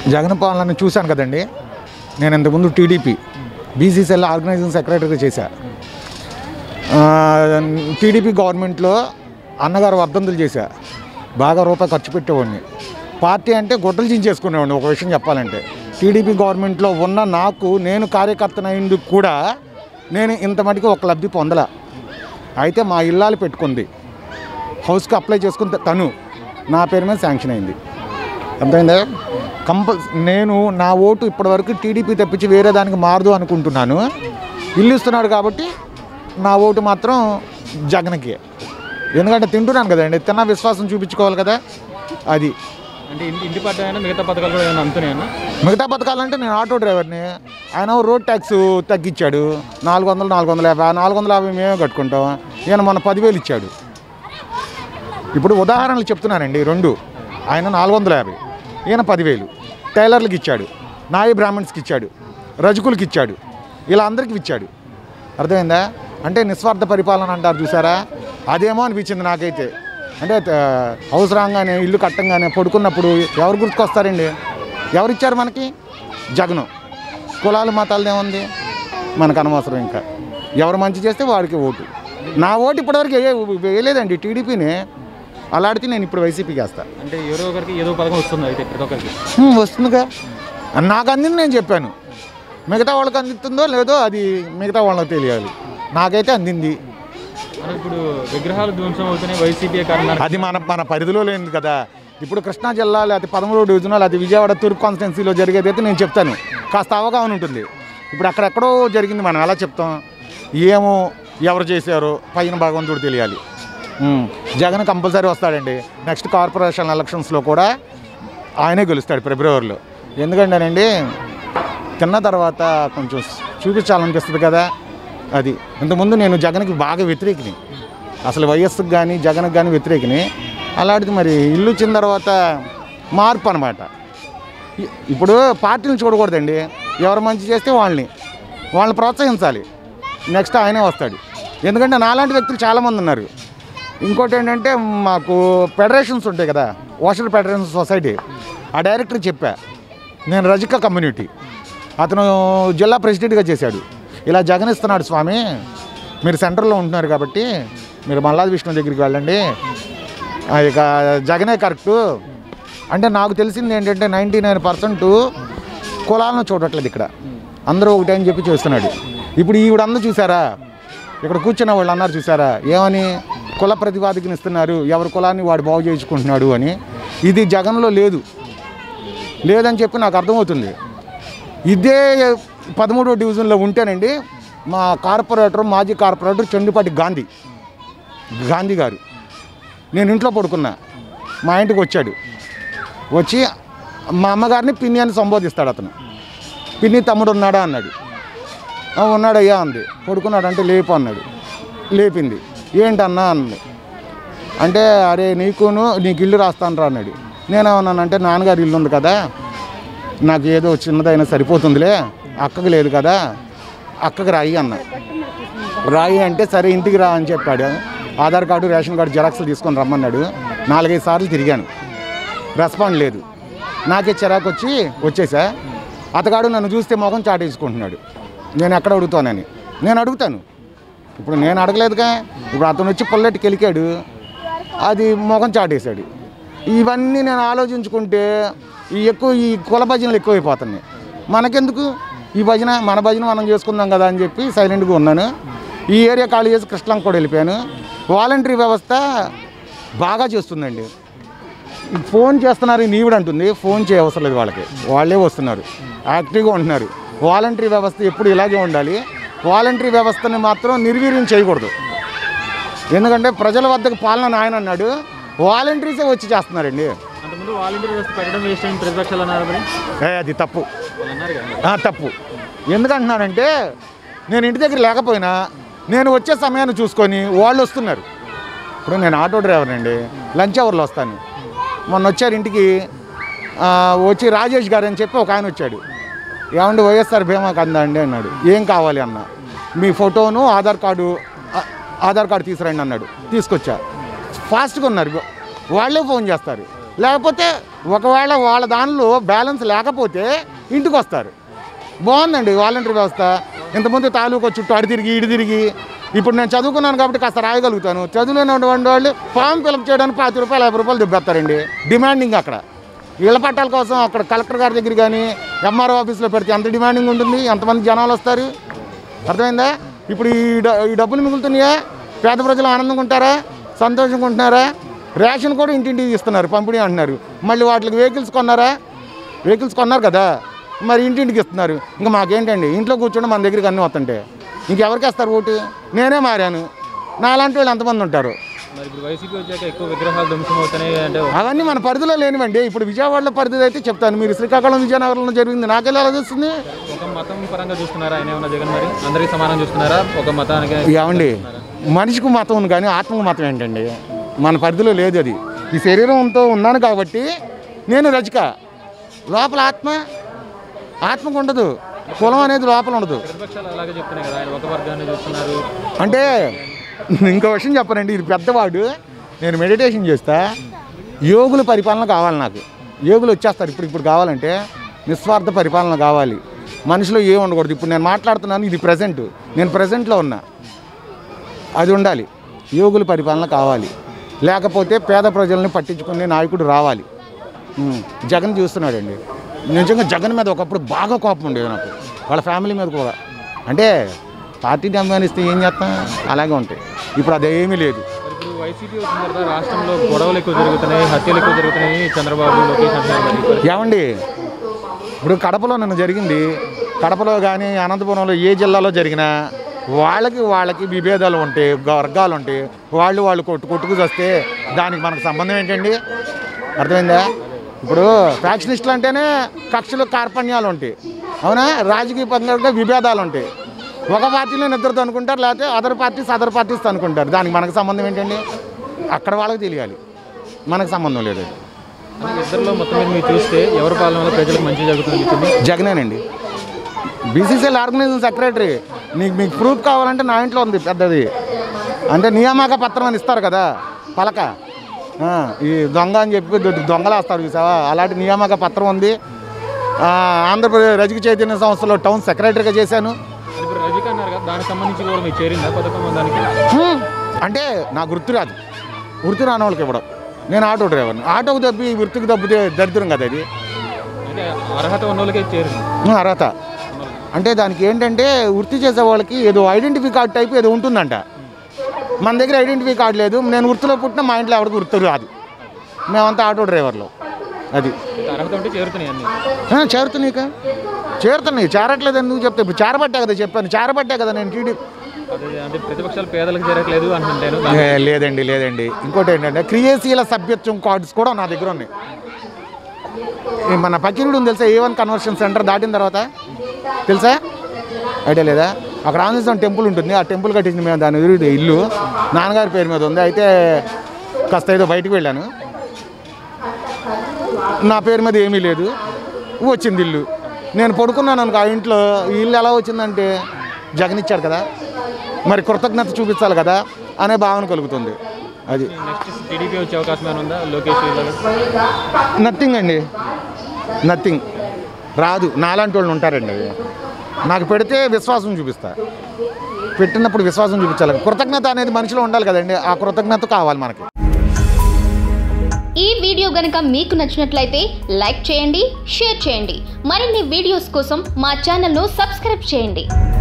జగన్ పాలన చూశాను కదండి నేను ఇంతకుముందు టీడీపీ బీసీసీఎల్ ఆర్గనైజింగ్ సెక్రటరీగా చేశా ఆ, టీడీపీ గవర్నమెంట్లో అన్నగారు వర్ధంతులు చేశా బాగా రూపాయి ఖర్చు పెట్టేవాడిని పార్టీ అంటే గుడ్డలు చించేసుకునేవాడిని ఒక విషయం చెప్పాలంటే టీడీపీ గవర్నమెంట్లో ఉన్న నాకు నేను కార్యకర్తనైందుకు కూడా నేను ఇంత మటుకు ఒక లబ్ధి పొందలా అయితే మా ఇల్లాలు పెట్టుకుంది హౌస్కి అప్లై చేసుకుని తను నా పేరు మీద శాంక్షన్ అయింది అర్థమైందా కంపల్ నేను నా ఓటు ఇప్పటివరకు టీడీపీ తప్పించి వేరే దానికి మారదు అనుకుంటున్నాను ఇల్లు ఇస్తున్నాడు కాబట్టి నా ఓటు మాత్రం జగన్కి ఎందుకంటే తింటున్నాను కదండి తిన్న విశ్వాసం చూపించుకోవాలి కదా అది అంటే ఇంటి ఇంటి పట్ట అయినా మిగతా పథకాలు కూడా ఏమైనా అందుతున్నాయన్నా మిగతా పథకాలంటే నేను ఆటో డ్రైవర్ని ఆయన రోడ్ ట్యాక్స్ తగ్గించాడు నాలుగు వందలు నాలుగు వందల యాభై ఆ నాలుగు వందల యాభై మేమే కట్టుకుంటాం ఈయన మొన్న పదివేలు ఇచ్చాడు ఇప్పుడు ఉదాహరణలు చెప్తున్నానండి రెండు ఆయన నాలుగు వందల యాభై ఈయన పదివేలు టైలర్లకు ఇచ్చాడు నాయి బ్రాహ్మణ్స్కి ఇచ్చాడు రజకులకి ఇచ్చాడు ఇలా అందరికి ఇచ్చాడు అర్థమైందా అంటే నిస్వార్థ పరిపాలన అంటారు చూసారా అదేమో అనిపించింది నాకైతే అంటే ఆ, హౌస్ రాగానే ఇల్లు కట్టంగానే పడుకున్నప్పుడు ఎవరు గుర్తుకొస్తారండి ఎవరు ఇచ్చారు మనకి జగను కులాలు మతాలది ఏముంది మనకు అనవసరం ఇంకా ఎవరు మంచి చేస్తే వాడికి ఓటు నా ఓటు ఇప్పటివరకు వేయ- వేయలేదండి టీడీపీని అలాడితే నేను ఇప్పుడు వైసీపీకి వేస్తాను అంటే ఎవరో ఒకరికి ఏదో పథకం వస్తుంది అయితే ప్రతి ఒక్కరికి హ్మ్, వస్తుందిగా నాకు అందింది నేను చెప్పాను మిగతా వాళ్ళకి అందుతుందో లేదో అది మిగతా వాళ్ళకి తెలియాలి నాకైతే అందింది అంటే ఇప్పుడు విగ్రహాలు ధ్వంసం అవుతున్నాయి వైసీపీ కారణం అది మన మన పరిధిలో లేనిది కదా ఇప్పుడు కృష్ణా జిల్లా లేకపోతే పదమూడు డివిజన్ లేకపోతే విజయవాడ తూర్పు కాన్స్టిట్యున్సీలో జరిగేది అయితే నేను చెప్తాను కాస్త అవగాహన ఉంటుంది ఇప్పుడు అక్కడెక్కడో జరిగింది మనం ఎలా చెప్తాం ఏమో ఎవరు చేశారో పైన భగవంతుడు తెలియాలి ఉమ్, జగన్ కంపల్సరీ వస్తాడండి నెక్స్ట్ కార్పొరేషన్ ఎలక్షన్స్లో కూడా ఆయనే గెలుస్తాడు ఫిబ్రవరిలో ఎందుకంటేనండి తిన్న తర్వాత కొంచెం చూపించాలనిపిస్తుంది కదా అది ఇంతకుముందు నేను జగన్కి బాగా వ్యతిరేకిని అసలు వైఎస్కి కానీ జగన్కి కానీ వ్యతిరేకిని అలాంటిది మరి ఇల్లు వచ్చిన తర్వాత మార్పు అనమాట ఇ- ఇప్పుడు పార్టీని చూడకూడదండి ఎవరు మంచి చేస్తే వాళ్ళని వాళ్ళని ప్రోత్సహించాలి నెక్స్ట్ ఆయనే వస్తాడు ఎందుకంటే నాలాంటి వ్యక్తులు చాలామంది ఉన్నారు ఇంకోటి ఏంటంటే మాకు ఫెడరేషన్స్ ఉంటాయి కదా ఓషర్ ఫెడరేషన్ సొసైటీ ఆ డైరెక్టర్ చెప్పా నేను రజిక కమ్యూనిటీ అతను జిల్లా ప్రెసిడెంట్గా చేశాడు ఇలా జగన్ ఇస్తున్నాడు స్వామి మీరు సెంటర్లో ఉంటున్నారు కాబట్టి మీరు మల్లాది విష్ణు దగ్గరికి వెళ్ళండి ఆ, ఇక జగనే కరెక్టు అంటే నాకు తెలిసింది ఏంటంటే నైంటీ నైన్ పర్సెంట్ కులాలను చూడట్లేదు ఇక్కడ అందరూ ఒకటే అని చెప్పి చేస్తున్నాడు ఇప్పుడు ఈవిడందరూ చూసారా ఇక్కడ కూర్చున్న వాళ్ళు అన్నారు చూసారా ఏమని కుల ప్రతిపాదికని ఇస్తున్నారు ఎవరి కులాన్ని వాడు బాగు చేయించుకుంటున్నాడు అని ఇది జగన్లో లేదు లేదని చెప్పి నాకు అర్థమవుతుంది ఇదే పదమూడో డివిజన్లో ఉంటేనండి మా కార్పొరేటర్ మాజీ కార్పొరేటర్ చండుపాటి గాంధీ గాంధీ గారు నేను ఇంట్లో పడుకున్నా మా ఇంటికి వచ్చాడు వచ్చి మా అమ్మగారిని పిన్ని అని సంబోధిస్తాడు అతను పిన్ని తమ్ముడు ఉన్నాడా అన్నాడు "ఆ, ఉన్నాడయ్యా అంది పడుకున్నాడు అంటే లేపు అన్నాడు లేపింది ఏంటన్నా అన్నది అంటే అరే నీకును నీకు ఇల్లు రాస్తాను రా అన్నాడు నేనేమన్నానంటే నాన్నగారు ఇల్లు ఉంది కదా నాకు ఏదో చిన్నదైనా సరిపోతుందిలే అక్కకి లేదు కదా అక్కకి రాయి అన్న రాయి అంటే సరే ఇంటికి రా అని చెప్పాడు ఆధార్ కార్డు రేషన్ కార్డు జెరాక్స్లు తీసుకొని రమ్మన్నాడు నాలుగైదు సార్లు తిరిగాను రెస్పాండ్ లేదు నాకే చిరాకు వచ్చి వచ్చేసా అతగాడు నన్ను చూస్తే మొఖం చాటేసుకుంటున్నాడు నేను ఎక్కడ అడుగుతానని నేను అడుగుతాను ఇప్పుడు నేను అడగలేదుగా ఇప్పుడు అతను వచ్చి పొల్లెట్టుకి వెళ్ళికాడు అది మొఖం చాటేశాడు ఇవన్నీ నేను ఆలోచించుకుంటే ఈ ఎక్కువ ఈ కుల భజనలు ఎక్కువైపోతున్నాయి మనకెందుకు ఈ భజన మన భజన మనం చేసుకుందాం కదా అని చెప్పి సైలెంట్గా ఉన్నాను ఈ ఏరియా ఖాళీ చేసి కృష్ణం కూడా వెళ్ళిపోయాను వాలంటరీ వ్యవస్థ బాగా చేస్తుందండి ఫోన్ చేస్తున్నారు నీవిడు అంటుంది ఫోన్ చేయవసరం లేదు వాళ్ళకి వాళ్ళే వస్తున్నారు యాక్టివ్గా ఉంటున్నారు వాలంటరీ వ్యవస్థ ఎప్పుడు ఇలాగే ఉండాలి వాలంటరీ వ్యవస్థని మాత్రం నిర్వీర్యం చేయకూడదు ఎందుకంటే ప్రజల వద్దకు పాలన ఆయన అన్నాడు వాలంటీర్సే వచ్చి చేస్తున్నారండి అంతకుముందు వాలంటీర్ వ్యవస్థ పెట్టడం వేస్ట్ అని ప్రతిపక్షాలు అన్నారు మరి ఏ, అది తప్పు వాళ్ళు అన్నారు కదా ఆ, తప్పు ఎందుకంటున్నానంటే నేను ఇంటి దగ్గర లేకపోయినా నేను వచ్చే సమయాన్ని చూసుకొని వాళ్ళు వస్తున్నారు ఇప్పుడు నేను ఆటో డ్రైవర్ అండి లంచ్ అవర్లో వస్తాను మొన్న వచ్చారు ఇంటికి ఆ, వచ్చి రాజేష్ గారు అని చెప్పి ఒక ఆయన వచ్చాడు ఏమండి వైఎస్ఆర్ బీమాకి అందా అండి అన్నాడు ఏం కావాలి అన్న మీ ఫోటోను ఆధార్ కార్డు ఆ, ఆధార్ కార్డు తీసుకురండి అన్నాడు తీసుకొచ్చా ఫాస్ట్గా ఉన్నారు వాళ్ళే ఫోన్ చేస్తారు లేకపోతే ఒకవేళ వాళ్ళ దానిలో బ్యాలెన్స్ లేకపోతే ఇంటికి వస్తారు బాగుందండి వాలంటీర్ వ్యవస్థ ఇంతకుముందు తాలూకా చుట్టూ అడి తిరిగి ఇడి తిరిగి ఇప్పుడు నేను చదువుకున్నాను కాబట్టి కాస్త రాయగలుగుతాను చదువులేనటువంటి వాళ్ళు ఫామ్ ఫిలప్ చేయడానికి పాతి రూపాయలు యాభై రూపాయలు దుబ్బేస్తారండి డిమాండింగ్ అక్కడ ఇళ్ల పట్టాల కోసం అక్కడ కలెక్టర్ గారి దగ్గర కానీ ఎంఆర్ఓ ఆఫీస్లో పెడితే ఎంత డిమాండింగ్ ఉంటుంది ఎంతమంది జనాలు వస్తారు అర్థమైందా ఇప్పుడు ఈ డ- ఈ డబ్బులు మిగులుతున్నాయా పేద ప్రజలు ఆనందంగా ఉంటారా సంతోషంగా ఉంటున్నారా రేషన్ కూడా ఇంటింటికి ఇస్తున్నారు పంపిణీ అంటున్నారు మళ్ళీ వాటికి వెహికల్స్ కొన్నారా వెహికల్స్ కొన్నారు కదా మరి ఇంటింటికి ఇస్తున్నారు ఇంకా మాకేంటండి ఇంట్లో కూర్చొని మన దగ్గరికి అన్నీ వస్తుంటే ఇంకెవరికి వేస్తారు ఓటు నేనే మారాను నాలాంటి వాళ్ళు ఎంతమంది ఉంటారు మరి ఇప్పుడు వైసీపీ వచ్చాక ఎక్కువ విగ్రహాలు ధ్వంసం అవుతున్నాయి అంటే అవన్నీ మన పరిధిలో లేనివండి ఇప్పుడు విజయవాడలో పరిధి అయితే చెప్తాను మీరు శ్రీకాకుళం విజయనగరంలో జరిగింది నాకెలా ఎలా తెలుస్తుంది ఒక మతం పరంగా చూస్తున్నారా ఆయన ఏమన్నా జగన్ మరి అందరికీ సమానం చూస్తున్నారా ఒక మతానికి ఏమండి మనిషికి మతం ఉంది కానీ ఆత్మకు మతం ఏంటండి మన పరిధిలో లేదు అది ఈ శరీరంతో ఉన్నాను కాబట్టి నేను రచిక లోపల ఆత్మ ఆత్మకు ఉండదు కులం అనేది లోపల ఉండదు ప్రతిపక్షాలు అలాగే చెప్తున్నాయి కదా ఆయన ఒక వర్గాన్ని చూస్తున్నారు అంటే ఇంకో విషయం చెప్పనండి ఇది పెద్దవాడు నేను మెడిటేషన్ చేస్తా యోగుల పరిపాలన కావాలి నాకు యోగులు వచ్చేస్తారు ఇప్పుడు ఇప్పుడు కావాలంటే నిస్వార్థ పరిపాలన కావాలి మనిషిలో ఏం ఉండకూడదు ఇప్పుడు నేను మాట్లాడుతున్నాను ఇది ప్రజెంట్ నేను ప్రజెంట్లో ఉన్నా అది ఉండాలి యోగుల పరిపాలన కావాలి లేకపోతే పేద ప్రజల్ని పట్టించుకునే నాయకుడు రావాలి ఉమ్, జగన్ చూస్తున్నాడండి నిజంగా జగన్ మీద ఒకప్పుడు బాగా కోపం ఉండేది నాకు వాళ్ళ ఫ్యామిలీ మీద కూడా అంటే పార్టీని అభిమానిస్తే ఏం చేస్తాం అలాగే ఉంటాయి ఇప్పుడు అదేమీ లేదు మరి ఇప్పుడు వైసీపీ వచ్చిన తర్వాత రాష్ట్రంలో గొడవలు ఎక్కువ జరుగుతున్నాయి హత్యలు ఎక్కువ జరుగుతున్నాయి చంద్రబాబు లోకేష్ అంటున్నారు మరి మరి ఏమండి ఇప్పుడు కడపలో నన్ను జరిగింది కడపలో కానీ అనంతపురంలో ఏ జిల్లాలో జరిగినా వాళ్ళకి వాళ్ళకి విభేదాలు ఉంటాయి వర్గాలు ఉంటాయి వాళ్ళు వాళ్ళు కొట్టు కొట్టుకు వస్తే దానికి మనకు సంబంధం ఏంటండి అర్థమైందా ఇప్పుడు ఫ్యాక్షనిస్టులు అంటేనే కక్షలు కార్పణ్యాలు ఉంటాయి అవునా రాజకీయ పరంగా విభేదాలు ఉంటాయి ఒక పార్టీలో నిద్రతో అనుకుంటారు లేకపోతే అదర్ పార్టీస్ అదర్ పార్టీస్ అనుకుంటారు దానికి మనకు సంబంధం ఏంటండి అక్కడ వాళ్ళకి తెలియాలి మనకు సంబంధం లేదు అది అని ఇద్దరిలో మొత్తం మీద మీరు చూస్తే ఎవరి పాలనలో ప్రజలకు మంచి జరుగుతుంది చెప్పింది జగనేనండి బీసీసీఎల్ ఆర్గనైజింగ్ సెక్రటరీ నీకు మీకు ప్రూఫ్ కావాలంటే నా ఇంట్లో ఉంది పెద్దది అంటే నియామక పత్రం అని ఇస్తారు కదా పలక ఆ, ఈ దొంగ అని చెప్పి దొ- దొంగలు వేస్తారు చూసావా అలాంటి నియామక పత్రం ఉంది ఆ, ఆంధ్రప్రదేశ్ రజక చైతన్య సంస్థలో టౌన్ సెక్రటరీగా చేశాను అది ఇప్పుడు రజిక అన్నారు కదా దానికి సంబంధించి కూడా మీకు చేరిందా పథకం దానికి హ్మ్. అంటే నా వృత్తి రాదు వృత్తి రాని వాళ్ళకి ఇవ్వడం నేను ఆటో డ్రైవర్ని ఆటోకు దబ్బి ఈ వృత్తికి దబ్బితే దరిద్రం కదా ఇది అంటే అర్హత ఉన్న వాళ్ళకే చేరింది హ్మ్, అర్హత అంటే దానికి ఏంటంటే వృత్తి చేసే వాళ్ళకి ఏదో ఐడెంటిఫై కార్డ్ టైప్ ఏదో ఉంటుందంట మన దగ్గర ఐడెంటిఫై కార్డు లేదు నేను వృత్తిలో పుట్టిన మా ఇంట్లో ఎవరికి వృత్తి రాదు మేమంతా ఆటో డ్రైవర్లు అది అంటే అర్హత ఉంటే చేరుతున్నాయి అన్ని ఆ, చేరుతున్నాయి ఇక. చేరుతున్నాయి చేరట్లేదు ఎందుకు చెప్తా ఇప్పుడు చేరబట్టే కదా చెప్పాను చేరబట్టే కదా నేను టీడీ అదే అంటే ప్రతిపక్షాలు పేదలకు చేరట్లేదు అంటుంటాను ఏ, లేదండి లేదండి ఇంకోటి ఏంటంటే క్రియాశీల సభ్యత్వం కార్డ్స్ కూడా నా దగ్గర ఉన్నాయి ఈ మన పకీరుడు ఉంది తెలుసా ఏ వన్ కన్వర్షన్ సెంటర్ దాటిన తర్వాత తెలుసా ఐడియా లేదా అక్కడ ఆంజనేయ స్వామి టెంపుల్ ఉంటుంది ఆ టెంపుల్ కట్టించింది మేము దాని ఎదురు ఇల్లు నాన్నగారి పేరు మీద ఉంది అయితే కాస్త ఏదో బయటికి వెళ్ళాను నా పేరు మీద ఏమీ లేదు వచ్చింది ఇల్లు నేను పడుకున్నాను అనుకో ఆ ఇంట్లో ఈ ఇల్లు ఎలా వచ్చిందంటే జగన్ ఇచ్చాడు కదా మరి కృతజ్ఞత చూపించాలి కదా అనే భావన కలుగుతుంది అది నెక్స్ట్ టీడీపీ వచ్చే అవకాశం ఏమైనా ఉందా లోకేష్ వీళ్ళకి? నథింగ్ అండి నథింగ్ రాదు నాలాంటి వాళ్ళు ఉంటారండి అది నాకు పెడితే విశ్వాసం చూపిస్తా పెట్టినప్పుడు విశ్వాసం చూపించాలి కృతజ్ఞత అనేది మనిషిలో ఉండాలి కదండి ఆ కృతజ్ఞత కావాలి మనకి ఈ వీడియో గనుక మీకు నచ్చినట్లయితే లైక్ చేయండి షేర్ చేయండి మరిన్ని వీడియోస్ కోసం మా ఛానల్ను సబ్స్క్రైబ్ చేయండి